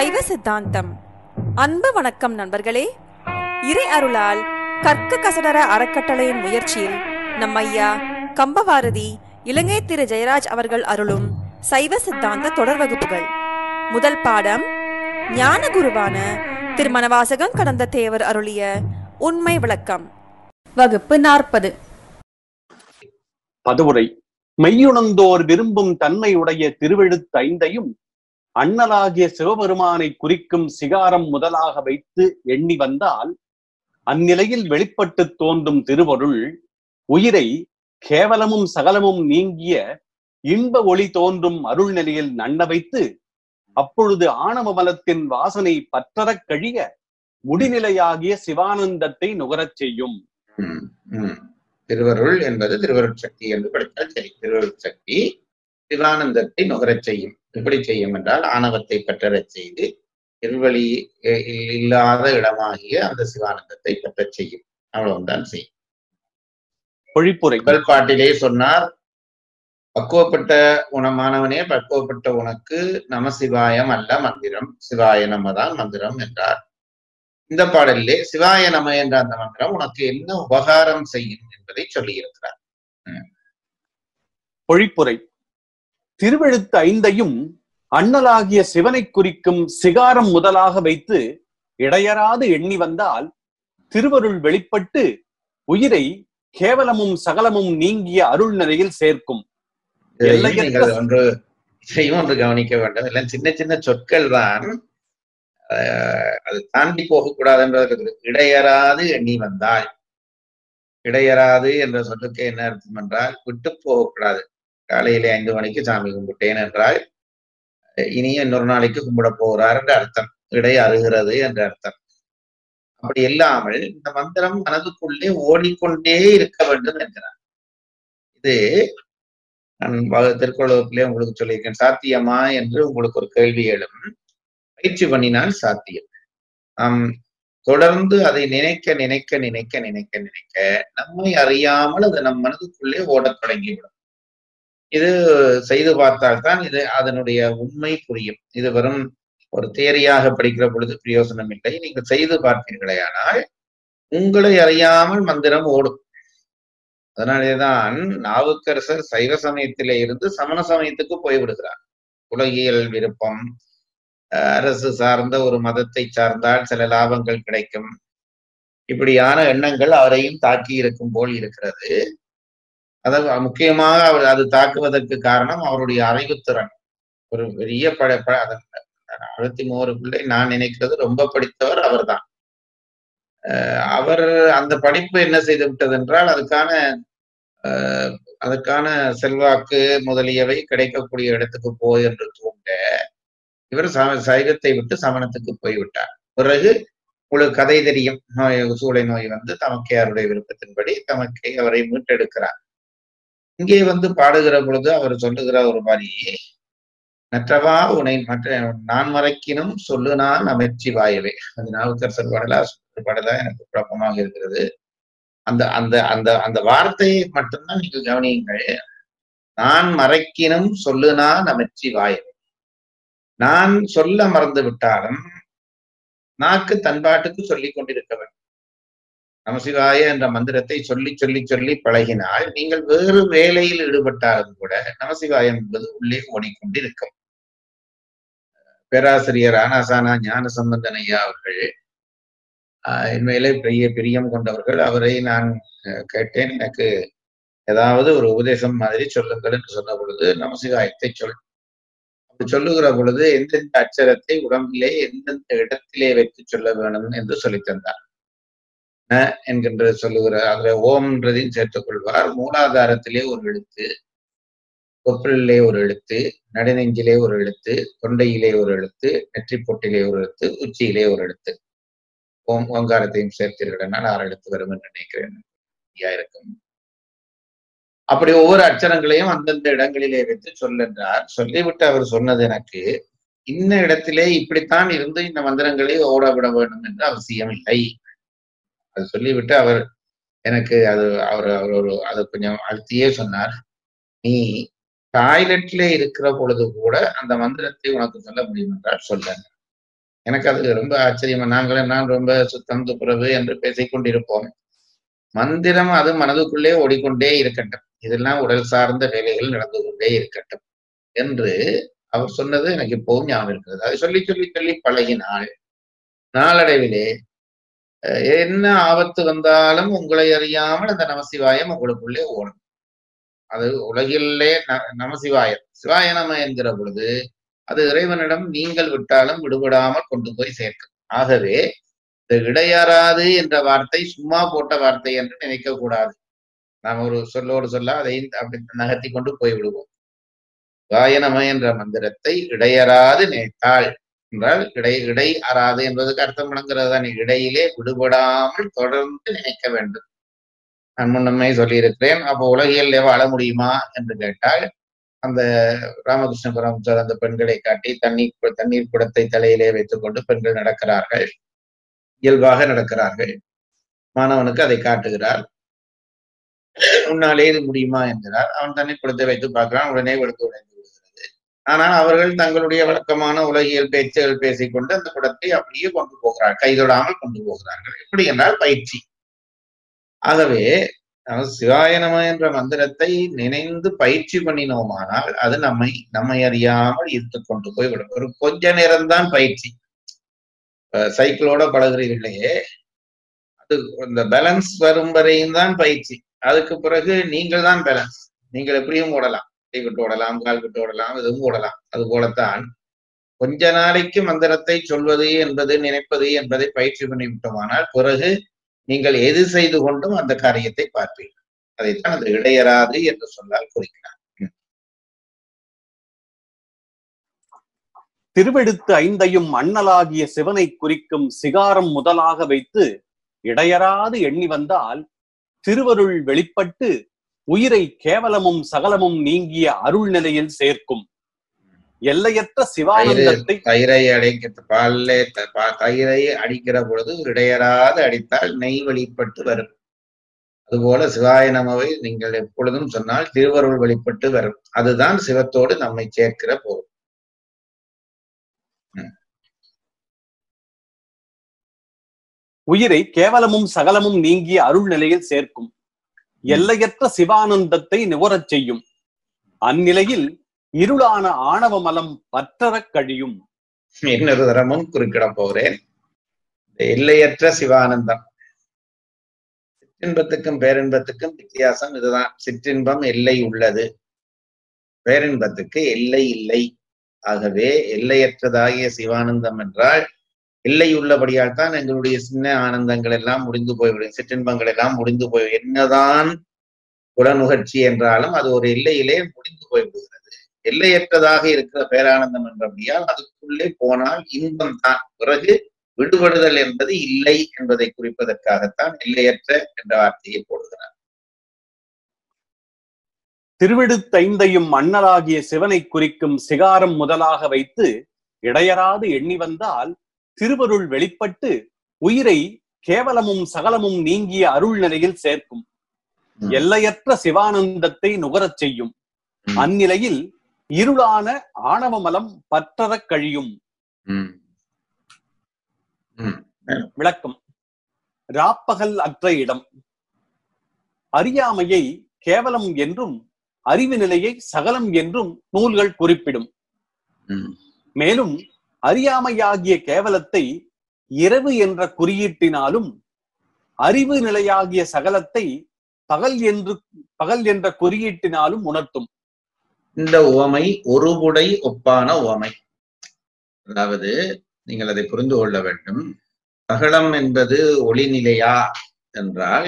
சைவ சித்தாந்தம் அன்பு வணக்கம் நண்பர்களே இறை அருளால் கற்க கசடர அறக்கட்டளையின் முயற்சியில் நம் ஐயா கம்பவாரதி இலங்கை திரு ஜெயராஜ் அவர்கள் அருளும் சைவ சித்தாந்த தொடர் வகுப்புகள் முதல் பாடம் ஞான குருவான திருமணவாசகம் கடந்த தேவர் அருளிய உண்மை விளக்கம் வகுப்பு நாற்பது பதுவுரை மெய்யுணர்ந்தோர் விரும்பும் தன்மையுடைய திருவெழுத்து ஐந்தையும் அண்ணலாகிய சிவபெருமானை குறிக்கும் சிகாரம் முதலாக வைத்து எண்ணி வந்தால் அந்நிலையில் வெளிப்பட்டு தோன்றும் திருவருள் உயிரை கேவலமும் சகலமும் நீங்கிய இன்ப ஒளி தோன்றும் அருள் நிலையில் நண்ண வைத்து அப்பொழுது ஆணவ மலத்தின் வாசனை பற்றறக் கழிய முடிநிலையாகிய சிவானந்தத்தை நுகரச் செய்யும் ம், ம். திருவருள் என்பது திருவருட் சக்தி என்று படித்தால் சரி திருவருட் சக்தி சிவானந்தத்தை நுகரச் செய்யும் எப்படி செய்யும் என்றால் ஆணவத்தை பற்றறச் செய்து இருவழி இ- இ- இல்லாத இடமாகிய அந்த சிவானந்தத்தை பற்றச் செய்யும் அவ்வளவுதான் செய்யும் பொழிப்புரை முதல் பாட்டிலே சொன்னார் பக்குவப்பட்ட உணமானவனே பக்குவப்பட்ட உனக்கு நம சிவாயம் அல்ல மந்திரம் சிவாய நம தான் மந்திரம் என்றார் இந்த பாடலிலே சிவாய நம என்ற அந்த மந்திரம் உனக்கு என்ன உபகாரம் செய்யும் என்பதை சொல்லியிருக்கிறார் பொழிப்புரை திருவெழுத்து ஐந்தையும் அண்ணலாகிய சிவனை குறிக்கும் சிகாரம் முதலாக வைத்து இடையராது எண்ணி வந்தால் திருவருள் வெளிப்பட்டு உயிரை கேவலமும் சகலமும் நீங்கிய அருள் நிலையில் சேர்க்கும் இதையும் எல்லையற்ற நீங்கள் ஒன்று இதையும் ஒன்று கவனிக்க வேண்டும் எல்லாம் சின்ன சின்ன சொற்கள் தான் ஆஹ், அது தாண்டி போகக்கூடாது என்பதற்கு இடையறாது எண்ணி வந்தால் இடையறாது என்ற சொல்லுக்கு என்ன அர்த்தம் என்றால் விட்டு போகக்கூடாது காலையிலே ஐந்து மணிக்கு சாமி கும்பிட்டேன் என்றால் இனியும் இன்னொரு நாளைக்கு கும்பிட போகிறார் என்ற அர்த்தம் இடை அருகிறது என்ற அர்த்தம் அப்படி இல்லாமல் இந்த மந்திரம் மனதுக்குள்ளே ஓடிக்கொண்டே இருக்க வேண்டும் என்கிறார் இது நான் வ- திருக்குறளிலே உங்களுக்கு சொல்லியிருக்கேன் சாத்தியமா என்று உங்களுக்கு ஒரு கேள்வி எழும் பயிற்சி பண்ணினால் சாத்தியம் நாம் தொடர்ந்து அதை நினைக்க நினைக்க நினைக்க நினைக்க நினைக்க நம்மை அறியாமல் அது நம் மனதுக்குள்ளே ஓடத் தொடங்கிவிடும் இது செய்து பார்த்தால்தான் இது அதனுடைய உண்மை புரியும் இது வெறும் ஒரு தேரியாக படிக்கிற பொழுது பிரயோசனம் இல்லை நீங்கள் செய்து பார்த்தீர்களேயானால் உங்களை அறியாமல் மந்திரம் ஓடும் அதனாலேதான் நாவுக்கரசர் சைவ சமயத்திலே இருந்து சமண சமயத்துக்கு போய்விடுகிறார் உலகியல் விருப்பம் அஹ் அரசு சார்ந்த ஒரு மதத்தை சார்ந்தால் சில லாபங்கள் கிடைக்கும் இப்படியான எண்ணங்கள் அவரையும் தாக்கி இருக்கும் போல் இருக்கிறது அதாவது முக்கியமாக அவர் அது தாக்குவதற்கு காரணம் அவருடைய அறிவுத்திறன் ஒரு பெரிய பட ப- அதன் அறுபத்தி மூணு பிள்ளை நான் நினைக்கிறது ரொம்ப படித்தவர் அவர்தான் அஹ் அவர் அந்த படிப்பு என்ன செய்து விட்டது என்றால் அதுக்கான அஹ், அதுக்கான செல்வாக்கு முதலியவை கிடைக்கக்கூடிய இடத்துக்கு போய் என்று தூண்ட இவர் ச- சைவத்தை விட்டு சமணத்துக்கு போய்விட்டார் பிறகு உங்களுக்கு கதை தெரியும் நோய் சூளை நோய் வந்து தமக்கையாருடைய விருப்பத்தின்படி தமக்கை அவரை மீட்டெடுக்கிறார் இங்கே வந்து பாடுகிற பொழுது அவர் சொல்லுகிற ஒரு வரி மற்றவா உனை மற்ற நான் மறைக்கினும் சொல்லு நான் அமைச்சி வாயவே அது நாவுக்கரசர் பாடலா சுந்தரர் பாடலா எனக்கு குழப்பமாக இருக்கிறது அந்த அந்த அந்த அந்த வார்த்தையை மட்டும்தான் நீங்கள் கவனியுங்கள் நான் மறைக்கினும் சொல்லு நான் அமைச்சி வாயவே நான் சொல்ல மறந்து விட்டாலும் நாக்கு தன்பாட்டுக்கு சொல்லிக் கொண்டிருக்க வேண்டும் நமசிவாய என்ற மந்திரத்தை சொல்லி சொல்லி சொல்லி பழகினால் நீங்கள் வேறு வேலையில் ஈடுபட்டாலும் கூட நமசிவாயம் என்பது உள்ளே ஓடிக்கொண்டிருக்கும் பேராசிரியர் ஆனாசானா ஞான சம்பந்தன் ஐயா அவர்கள் ஆஹ் என் மேலே பெரிய பிரியம் கொண்டவர்கள் அவரை நான் அஹ், கேட்டேன் எனக்கு ஏதாவது ஒரு உபதேசம் மாதிரி சொல்லுங்கள் என்று சொன்ன பொழுது நமசிவாயத்தை சொல் அப்படி சொல்லுகிற பொழுது எந்தெந்த அச்சரத்தை உடம்பிலே எந்தெந்த இடத்திலே வைத்து சொல்ல வேணும் என்று சொல்லித் தந்தார் ந என்கின்ற சொல்லுகிற அதுல ஓம்ன்றதையும் சேர்த்துக் கொள்வார் மூலாதாரத்திலே ஒரு எழுத்து கொப்பலிலே ஒரு எழுத்து நடுநெஞ்சிலே ஒரு எழுத்து தொண்டையிலே ஒரு எழுத்து நெற்றிப் பொட்டிலே ஒரு எழுத்து உச்சியிலே ஒரு எழுத்து ஓம் ஓங்காரத்தையும் சேர்த்தீர்களால் ஆறு எழுத்து வரும் என்று நினைக்கிறேன் சரியா இருக்கும் அப்படி ஒவ்வொரு அச்சரங்களையும் அந்தந்த இடங்களிலே வைத்து சொல்லென்றார் சொல்லிவிட்டு அவர் சொன்னது எனக்கு இன்ன இடத்திலே இப்படித்தான் இருந்து இந்த மந்திரங்களை ஓட விட வேண்டும் என்று அவசியம் இல்லை அது சொல்லிவிட்டு அவர் எனக்கு அது அவர் அவர் ஒரு அது கொஞ்சம் அழுத்தியே சொன்னார் நீ டாய்லெட்ல இருக்கிற பொழுது கூட அந்த மந்திரத்தை உனக்கு சொல்ல முடியும் என்றால் சொல்ல எனக்கு அது ரொம்ப ஆச்சரியமா நாங்களே நான் ரொம்ப சுத்தம் துப்புரவு என்று பேசிக் கொண்டிருப்போம் மந்திரம் அது மனதுக்குள்ளே ஓடிக்கொண்டே இருக்கட்டும் இதெல்லாம் உடல் சார்ந்த வேலைகள் நடந்து கொண்டே இருக்கட்டும் என்று அவர் சொன்னது எனக்கு இப்போவும் ஞாபகம் இருக்கிறது அதை சொல்லி சொல்லி சொல்லி பழகினாள் நாளடைவிலே அஹ், என்ன ஆபத்து வந்தாலும் உங்களை அறியாமல் அந்த நமசிவாயம் உங்களுக்குள்ளே ஓடும் அது உலகிலே ந- நமசிவாயம் சிவாய நம என்கிற பொழுது அது இறைவனிடம் நீங்கள் விட்டாலும் விடுபடாமல் கொண்டு போய் சேர்க்கும் ஆகவே இந்த இடையறாது என்ற வார்த்தை சும்மா போட்ட வார்த்தை என்று நினைக்க கூடாது நாம் ஒரு சொல்லோடு சொல்ல அதை அப்படி நகர்த்தி கொண்டு போய் விடுவோம் வாயனம என்ற மந்திரத்தை இடையறாது நினைத்தாள் என்றால் இடை இடை அறாது என்பதற்கு அர்த்தம் விளங்குறது தான் இடையிலே விடுபடாமல் தொடர்ந்து நினைக்க வேண்டும் நான் முன்னமே சொல்லியிருக்கிறேன் அப்போ உலகியல் வாழ முடியுமா என்று கேட்டால் அந்த ராமகிருஷ்ண பரமசர் அந்த பெண்களை காட்டி தண்ணீர் கு- தண்ணீர் குடத்தை தலையிலே வைத்துக் கொண்டு பெண்கள் நடக்கிறார்கள் இயல்பாக நடக்கிறார்கள் மாணவனுக்கு அதை காட்டுகிறார் உன்னாலே இது முடியுமா என்கிறார் அவன் தண்ணீர் குடத்தை வைத்து பார்க்கிறான் உடனே வெளுத்து உடைந்து விடுகிறது ஆனால் அவர்கள் தங்களுடைய வழக்கமான உலகியல் பேச்சுகள் பேசிக்கொண்டு அந்த குடத்தை அப்படியே கொண்டு போகிறார் கைதொடாமல் கொண்டு போகிறார்கள் எப்படி என்றால் பயிற்சி ஆகவே நம்ம சிவாய நம என்ற மந்திரத்தை நினைந்து பயிற்சி பண்ணினோமானால் அது நம்மை நம்மை அறியாமல் ஈர்த்து கொண்டு போய் விடும் ஒரு கொஞ்ச நேரம்தான் பயிற்சி அஹ் சைக்கிளோட பழகுறீர்களே அது இந்த பேலன்ஸ் வரும் வரையும் தான் பயிற்சி அதுக்கு பிறகு நீங்கள் தான் பேலன்ஸ் நீங்கள் எப்படியும் ஓடலாம் கை விட்டு ஓடலாம் கால் விட்டு ஓடலாம் இதுவும் ஓடலாம் அது போலத்தான் கொஞ்ச நாளைக்கு மந்திரத்தை சொல்வது என்பது நினைப்பது என்பதை பயிற்சி பண்ணி விட்டோமானால் பிறகு நீங்கள் எது செய்து கொண்டும் அந்த காரியத்தை பார்ப்பீர்கள் அதைத்தான் அந்த இடையராது என்று சொன்னால் குறிக்கிறார் திருவெடுத்து ஐந்தையும் அண்ணலாகிய சிவனை குறிக்கும் சிகாரம் முதலாக வைத்து இடையராது எண்ணி வந்தால் திருவருள் வெளிப்பட்டு உயிரை கேவலமும் சகலமும் நீங்கிய அருள் நிலையில் சேர்க்கும் எல்லையற்ற சிவானந்தத்தை தயிரை அடைக்க பால்ல த- பா- தயிரை அடிக்கிற பொழுது இடையராது அடித்தால் நெய் வெளிப்பட்டு வரும் அதுபோல சிவாய நமவை நீங்கள் எப்பொழுதும் சொன்னால் திருவருள் வெளிப்பட்டு வரும் அதுதான் சிவத்தோடு நம்மை சேர்க்கிற பொருள் உயிரை கேவலமும் சகலமும் நீங்கிய அருள் நிலையில் சேர்க்கும் எல்லையற்ற சிவானந்தத்தை நுகரச் செய்யும் அந்நிலையில் இருளான ஆணவ மலம் பற்றறக் கழியும் இன்னொரு தரமும் குறுக்கிட போகிறேன் இந்த எல்லையற்ற சிவானந்தம் சிற்றின்பத்துக்கும் பேரின்பத்துக்கும் வித்தியாசம் இதுதான் சிற்றின்பம் எல்லை உள்ளது பேரின்பத்துக்கு எல்லை இல்லை ஆகவே எல்லையற்றதாகிய சிவானந்தம் என்றால் எல்லை உள்ளபடியால் தான் எங்களுடைய சின்ன ஆனந்தங்கள் எல்லாம் முடிந்து போய்விடும் சிற்றின்பங்கள் எல்லாம் முடிந்து போய் என்னதான் புலனுகர்ச்சி என்றாலும் அது ஒரு எல்லையிலே முடிந்து போய்விடுகிறது எல்லையற்றதாக இருக்கிற பேரானந்தம் என்றபடியால் அதுக்குள்ளே போனால் இன்பம் தான் பிறகு விடுபடுதல் என்பது இல்லை என்பதை குறிப்பதற்காகத்தான் எல்லையற்ற என்ற வார்த்தையை போடுகிறார் திருவெடுத்தைந்தையும் அண்ணலாகிய சிவனை குறிக்கும் சிகாரம் முதலாக வைத்து இடையராது எண்ணி வந்தால் திருவருள் வெளிப்பட்டு உயிரை கேவலமும் சகலமும் நீங்கிய அருள் நிலையில் சேர்க்கும் ம். எல்லையற்ற சிவானந்தத்தை நுகரச் செய்யும் ம். அந்நிலையில் இருளான ஆணவமலம் பற்றறக் கழியும் ம். ம். விளக்கம் ராப்பகல் அற்ற இடம் அறியாமையை கேவலம் என்றும் அறிவு நிலையை சகலம் என்றும் நூல்கள் குறிப்பிடும் ம். மேலும் அறியாமையாகிய கேவலத்தை இரவு என்ற குறியீட்டினாலும் அறிவு நிலையாகிய சகலத்தை பகல் என்று பகல் என்ற குறியீட்டினாலும் உணர்த்தும் இந்த உவமை ஒருபுடை ஒப்பான உவமை அதாவது நீங்கள் அதை புரிந்து கொள்ள வேண்டும் சகலம் என்பது ஒளிநிலையா என்றால்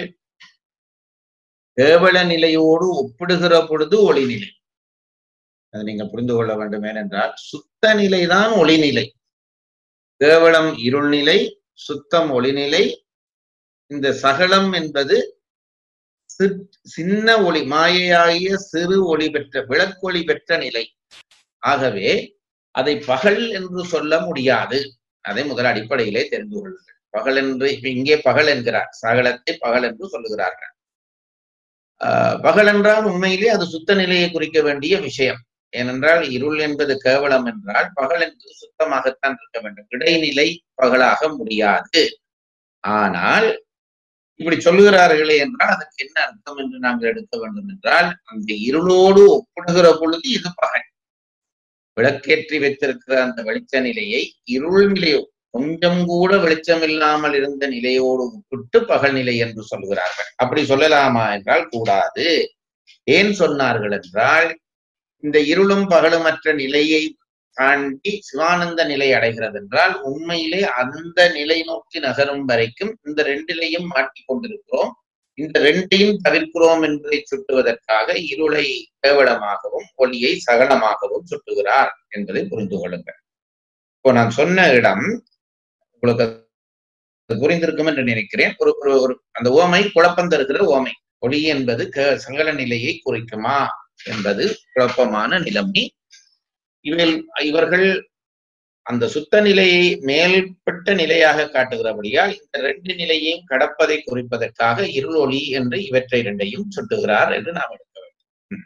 கேவல நிலையோடு ஒப்பிடுகிற பொழுது ஒளிநிலை அதை நீங்கள் புரிந்து கொள்ள வேண்டும் ஏனென்றால் சுத்த நிலைதான் ஒளிநிலை கேவலம் இருள்நிலை சுத்தம் ஒளிநிலை இந்த சகலம் என்பது சிற்- சின்ன ஒளி மாயையாகிய சிறு ஒளி பெற்ற விளக்கொளி பெற்ற நிலை ஆகவே அதை பகல் என்று சொல்ல முடியாது அதை முதல் அடிப்படையிலே தெரிந்து கொள்ளுங்கள் பகல் என்று இப்ப இங்கே பகல் என்கிறார் சகலத்தை பகல் என்று சொல்லுகிறார்கள் ஆஹ் பகல் என்றால் உண்மையிலே அது சுத்த நிலையை குறிக்க வேண்டிய விஷயம் ஏனென்றால் இருள் என்பது கேவலம் என்றால் பகல் என்பது சுத்தமாகத்தான் இருக்க வேண்டும் இடைநிலை பகலாக முடியாது ஆனால் இப்படி சொல்லுகிறார்களே என்றால் அதற்கு என்ன அர்த்தம் என்று நாங்கள் எடுக்க வேண்டும் என்றால் அந்த இருளோடு ஒப்பிடுகிற பொழுது இது பகல் விளக்கேற்றி வைத்திருக்கிற அந்த வெளிச்ச நிலையை இருள் நிலையோ கொஞ்சம் கூட வெளிச்சம் இல்லாமல் இருந்த நிலையோடு ஒப்பிட்டு பகல் நிலை என்று சொல்கிறார்கள் அப்படி சொல்லலாமா என்றால் கூடாது ஏன் சொன்னார்கள் என்றால் இந்த இருளும் பகலுமற்ற நிலையை தாண்டி சிவானந்த நிலை அடைகிறது என்றால் உண்மையிலே அந்த நிலை நோக்கி நகரும் வரைக்கும் இந்த ரெண்டிலையும் மாட்டிக் கொண்டிருக்கிறோம் இந்த ரெண்டையும் தவிர்க்கிறோம் என்பதை சுட்டுவதற்காக இருளை கேவலமாகவும் ஒளியை சகலமாகவும் சுட்டுகிறார் என்பதை புரிந்து கொள்ளுங்கள் இப்போ நான் சொன்ன இடம் உங்களுக்கு அது புரிந்திருக்கும் என்று நினைக்கிறேன் ஒரு ஒரு ஒரு அந்த ஓமை குழப்பம் தருகிற ஓமை ஒளி என்பது க- சகல நிலையை குறிக்குமா என்பது குழப்பமான நிலைமை இவர்கள் இவர்கள் அந்த சுத்த நிலையை மேல்பட்ட நிலையாக காட்டுகிறபடியால் இந்த ரெண்டு நிலையையும் கடப்பதை குறிப்பதற்காக இருள் ஒளி என்று இவற்றை இரண்டையும் சுட்டுகிறார் என்று நாம் எடுக்க வேண்டும்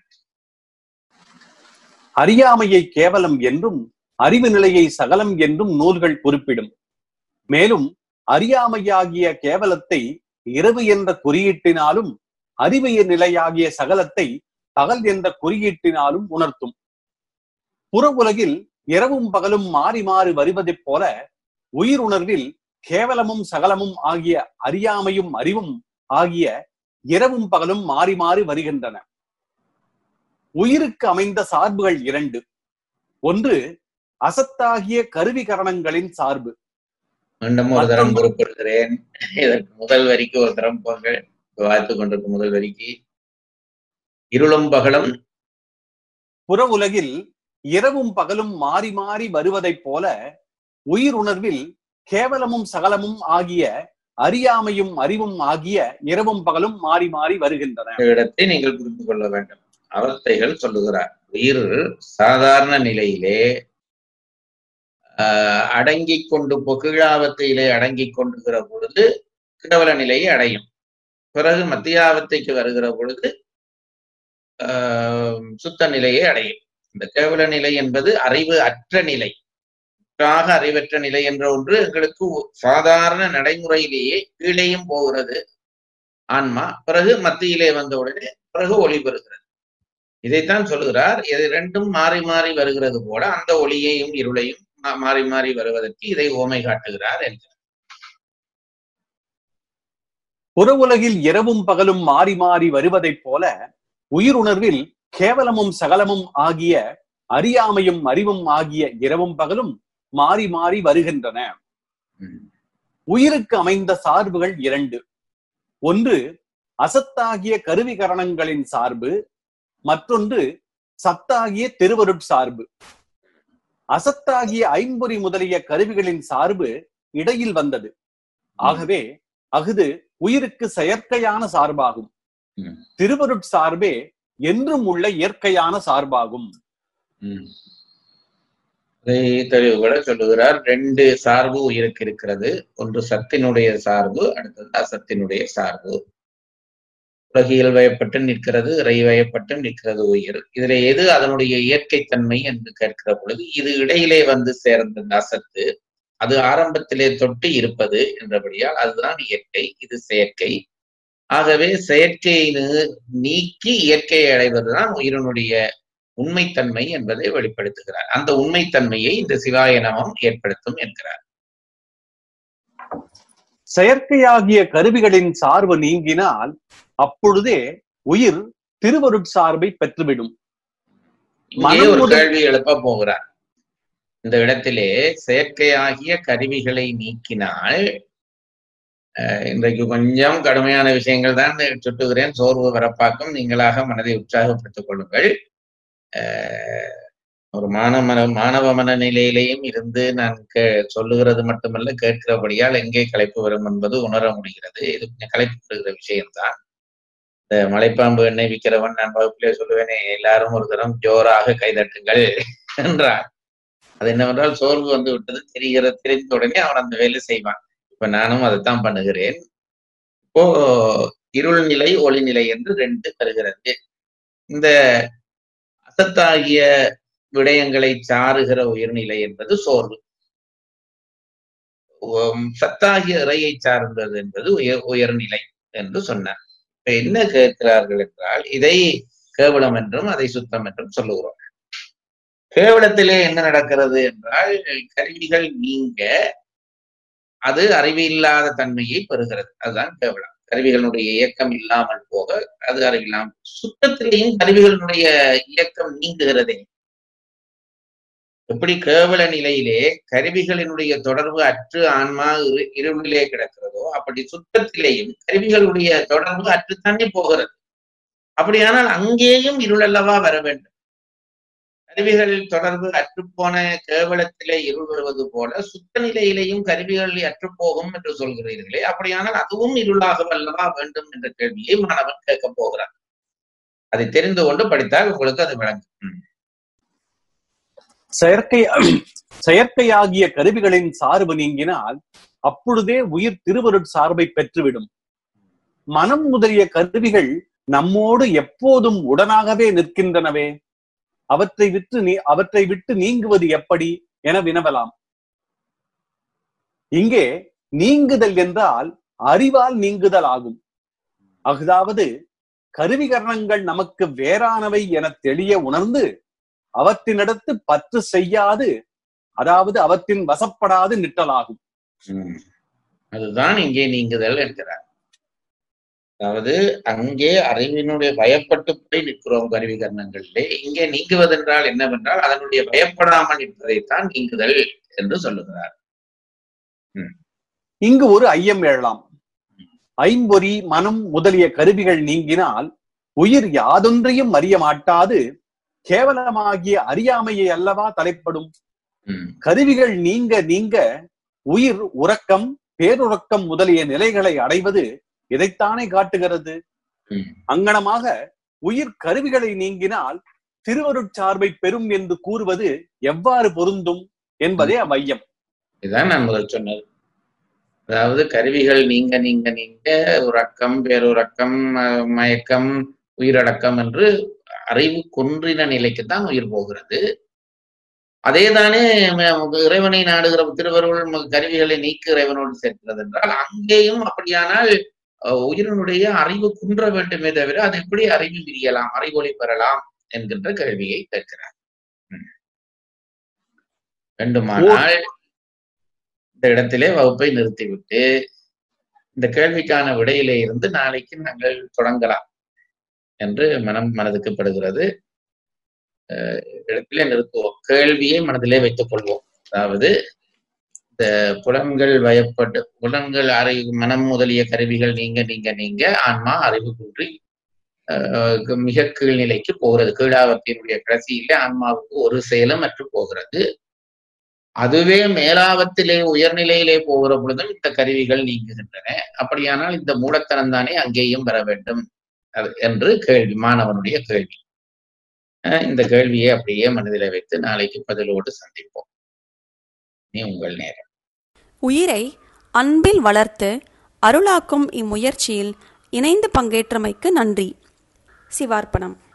அறியாமையை கேவலம் என்றும் அறிவு நிலையை சகலம் என்றும் நூல்கள் குறிப்பிடும் மேலும் அறியாமையாகிய கேவலத்தை இரவு என்ற குறியீட்டினாலும் அறிவு நிலையாகிய சகலத்தை பகல் என்ற குறியீட்டினாலும் உணர்த்தும் புற உலகில் இரவும் பகலும் மாறி மாறி வருவதைப் போல உயிர் உணர்வில் கேவலமும் சகலமும் ஆகிய அறியாமையும் அறிவும் ஆகிய இரவும் பகலும் மாறி மாறி வருகின்றன உயிருக்கு அமைந்த சார்புகள் இரண்டு ஒன்று அசத்தாகிய கருவி கரணங்களின் சார்பு மீண்டும் ஒரு தரம் மற்றொன்று- பொறுப்படுகிறேன் இதற்கு முதல் வரிக்கு ஒரு தரம் போங்கள் வாய்த்துக் கொண்டிருக்கும் முதல் வரிக்கு இருளும் பகலும் புற உலகில் இரவும் பகலும் மாறி மாறி வருவதைப் போல உயிர் உணர்வில் கேவலமும் சகலமும் ஆகிய அறியாமையும் அறிவும் ஆகிய இரவும் பகலும் மாறி மாறி வருகின்றன இந்த இடத்தை நீங்கள் புரிந்து கொள்ள வேண்டும் அவஸ்தைகள் சொல்லுகிறார் உயிர் சாதாரண நிலையிலே ஆஹ் அடங்கிக் கொண்டு பொகிழாவத்தையிலே அடங்கிக் கொண்டுகிற பொழுது கேவல நிலையை அடையும் பிறகு மத்தியாவத்தைக்கு வருகிற பொழுது ஆஹ் சுத்த நிலையை அடையும் இந்த கேவல நிலை என்பது அறிவு அற்ற நிலை முற்றாக அறிவற்ற நிலை என்ற ஒன்று எங்களுக்கு சாதாரண நடைமுறையிலேயே கீழேயும் போகிறது ஆன்மா பிறகு மத்தியிலே வந்த உடனே பிறகு ஒளி பெறுகிறது இதைத்தான் சொல்லுகிறார் இது ரெண்டும் மாறி மாறி வருகிறது போல அந்த ஒளியையும் இருளையும் மா- மாறி மாறி வருவதற்கு இதை ஓமை காட்டுகிறார் என்கிறார் புற உலகில் இரவும் பகலும் மாறி மாறி வருவதைப் போல உயிர் உணர்வில் கேவலமும் சகலமும் ஆகிய அறியாமையும் அறிவும் ஆகிய இரவும் பகலும் மாறி மாறி வருகின்றன ம். உயிருக்கு அமைந்த சார்புகள் இரண்டு ஒன்று அசத்தாகிய கருவி கரணங்களின் சார்பு மற்றொன்று சத்தாகிய திருவருட் சார்பு அசத்தாகிய ஐம்பொறி முதலிய கருவிகளின் சார்பு இடையில் வந்தது ஆகவே அஃது உயிருக்கு செயற்கையான சார்பாகும் ம். திருவருட் சார்பே என்றும் உள்ள இயற்கையான சார்பாகும் ம். இதை தெளிவுபட சொல்லுகிறார் ரெண்டு சார்பு உயிருக்கு இருக்கிறது ஒன்று சத்தினுடைய சார்பு அடுத்தது அசத்தினுடைய சார்பு உலகியல் வயப்பட்டு நிற்கிறது இறை வயப்பட்டு நிற்கிறது உயிர் இதுல எது அதனுடைய இயற்கை தன்மை என்று கேட்கிற பொழுது இது இடையிலே வந்து சேர்ந்த இந்த அசத்து அது ஆரம்பத்திலே தொட்டு இருப்பது என்றபடியால் அதுதான் இயற்கை இது செயற்கை ஆகவே செயற்கையை நீ- நீக்கி இயற்கையை அடைவதுதான் உயிரினுடைய உண்மைத்தன்மை என்பதை வெளிப்படுத்துகிறார் அந்த உண்மைத்தன்மையை இந்த சிவாய நமம் ஏற்படுத்தும் என்கிறார் செயற்கையாகிய கருவிகளின் சார்பு நீங்கினால் அப்பொழுதே உயிர் திருவருட் சார்பை பெற்றுவிடும் இங்கே மனம் ஒரு முதல்- கேள்வி எழுப்ப போகிறார் இந்த இடத்திலே செயற்கையாகிய கருவிகளை நீக்கினால் அஹ், இன்றைக்கு கொஞ்சம் கடுமையான விஷயங்கள் தான் சுட்டுகிறேன் சோர்வு வரப்பாக்கும் நீங்களாக மனதை உற்சாகப்படுத்திக் கொள்ளுங்கள் அஹ், ஒரு மாணவ மாணவ மனநிலையிலேயும் இருந்து நான் கே சொல்லுகிறது மட்டுமல்ல கேட்கிறபடியால் எங்கே களைப்பு வரும் என்பது உணர முடிகிறது இது கொஞ்சம் களைப்பு வருகிற விஷயம்தான் இந்த மலைப்பாம்பு எண்ணெய் விற்கிறவன் நான் வகுப்பிலே சொல்லுவேனே எல்லாரும் ஒரு தரம் ஜோராக கைதட்டுங்கள் என்றார் அது என்னவென்றால் சோர்வு வந்து விட்டது தெரிகிற தெரிந்த உடனே அவன் அந்த வேலை செய்வான் இப்ப நானும் அதைத்தான் பண்ணுகிறேன் இப்போ இருள் நிலை ஒளி நிலை என்று ரெண்டு வருகிறது இந்த அசத்தாகிய விடயங்களை சாருகிற உயர்நிலை என்பது சோர்வு உம், சத்தாகிய இறையை சார்ந்தது என்பது உயர் உயர்நிலை என்று சொன்னார் இப்ப என்ன கேட்கிறார்கள் என்றால் இதை கேவலம் என்றும் அதை சுத்தம் என்றும் சொல்லுகிறோம் கேவலத்திலே என்ன நடக்கிறது என்றால் கருவிகள் நீங்க அது அறிவில்லாத தன்மையை பெறுகிறது அதுதான் கேவலம் கருவிகளுடைய இயக்கம் இல்லாமல் போக அது அறிவில்லாமல் சுத்தத்திலேயும் கருவிகளுடைய இயக்கம் நீங்குகிறதே எப்படி கேவல நிலையிலே கருவிகளினுடைய தொடர்பு அற்று ஆன்மா இரு- இருளிலே கிடக்கிறதோ அப்படி சுத்தத்திலேயும் கருவிகளுடைய தொடர்பு அற்றுத்தானே போகிறது அப்படியானால் அங்கேயும் இருள் அல்லவா வர வேண்டும் கருவிகள் தொடர்பு அற்றுப்போன கேவலத்திலே இருள் வருவது போல சுத்த நிலையிலேயும் கருவிகள் அற்றுப்போகும் என்று சொல்கிறீர்களே அப்படியானால் அதுவும் இருளாக அல்லவா வேண்டும் என்ற கேள்வியை மாணவன் கேட்கப் போகிறான் அதை தெரிந்து கொண்டு படித்தால் உங்களுக்கு அது விளங்கும் ம். செயற்கை செயற்கையாகிய கருவிகளின் சார்பு நீங்கினால் அப்பொழுதே உயிர் திருவருட் சார்பை பெற்றுவிடும் மனம் முதலிய கருவிகள் நம்மோடு எப்போதும் உடனாகவே நிற்கின்றனவே அவற்றை விட்டு நீ அவற்றை விட்டு நீங்குவது எப்படி என வினவலாம் இங்கே நீங்குதல் என்றால் அறிவால் நீங்குதல் ஆகும் அதாவது கருவிகரணங்கள் நமக்கு வேறானவை என தெளிய உணர்ந்து அவற்றினிடத்து பற்று செய்யாது அதாவது அவற்றின் வசப்படாது நிற்றலாகும் ம். அதுதான் இங்கே நீங்குதல் என்கிறார் அதாவது அங்கே அறிவினுடைய பயப்பட்டு போய் நிற்கிறோம் கருவி கர்ணங்களிலே இங்கே நீங்குவதென்றால் என்னவென்றால் அதனுடைய பயப்படாமல் நிற்பதைத்தான் நீங்குதல் என்று சொல்லுகிறார் இங்கு ஒரு ஐயம் எழலாம் ஐம்பொறி மனம் முதலிய கருவிகள் நீங்கினால் உயிர் யாதொன்றையும் அறிய மாட்டாது கேவலமாகிய அறியாமையை அல்லவா தலைப்படும் ம். கருவிகள் நீங்க நீங்க உயிர் உறக்கம் பேருறக்கம் முதலிய நிலைகளை அடைவது இதைத்தானே காட்டுகிறது ம். அங்கனமாக உயிர் கருவிகளை நீங்கினால் திருவருட்சார்பை பெறும் என்று கூறுவது எவ்வாறு பொருந்தும் என்பதே அவ்வையம் இதுதான் நான் முதல் சொன்னது அதாவது கருவிகள் நீங்க நீங்க நீங்க உறக்கம் பேருறக்கம் ம- மயக்கம் உயிரடக்கம் என்று அறிவு குன்றின நிலைக்குத்தான் உயிர் போகிறது அதேதானே ம- இறைவனை நாடுகிற திருவருள் ம- கருவிகளை நீக்கி இறைவனோடு சேர்க்கிறது என்றால் அங்கேயும் அப்படியானால் அஹ், உயிரினுடைய அறிவு குன்ற வேண்டுமே தவிர அது எப்படி அறிவு விரியலாம் அறிவொளி பெறலாம் என்கின்ற கேள்வியை கேட்கிறார் ம். வேண்டுமானால் இந்த இடத்திலே வகுப்பை நிறுத்திவிட்டு இந்த கேள்விக்கான விடையிலே இருந்து நாளைக்கு நாங்கள் தொடங்கலாம் என்று மனம் மனதுக்கு படுகிறது அஹ் இடத்திலே நிறுத்துவோம் கேள்வியை மனதிலே வைத்துக் கொள்வோம் அதாவது இந்த புலன்கள் வயப்பட்டு புலன்கள் அறிவு மனம் முதலிய கருவிகள் நீங்க நீங்க நீங்க ஆன்மா அறிவு குன்றி அஹ் மிக கீழ்நிலைக்கு போகிறது கீழாவத்தினுடைய கடைசியிலே ஆன்மாவுக்கு ஒரு செயலும் அற்று போகிறது அதுவே மேலாவத்திலே உயர்நிலையிலே போகிற பொழுதும் இந்த கருவிகள் நீங்குகின்றன அப்படியானால் இந்த மூடத்தனம் தானே அங்கேயும் வர வேண்டும் அது என்று கேள்வி மாணவனுடைய கேள்வி அஹ் இந்த கேள்வியை அப்படியே மனதிலே வைத்து நாளைக்கு பதிலோடு சந்திப்போம் நீ உங்கள் நேரம் உயிரை அன்பில் வளர்த்து அருளாக்கும் இம்முயற்சியில் இணைந்து பங்கேற்றமைக்கு நன்றி சிவார்ப்பணம்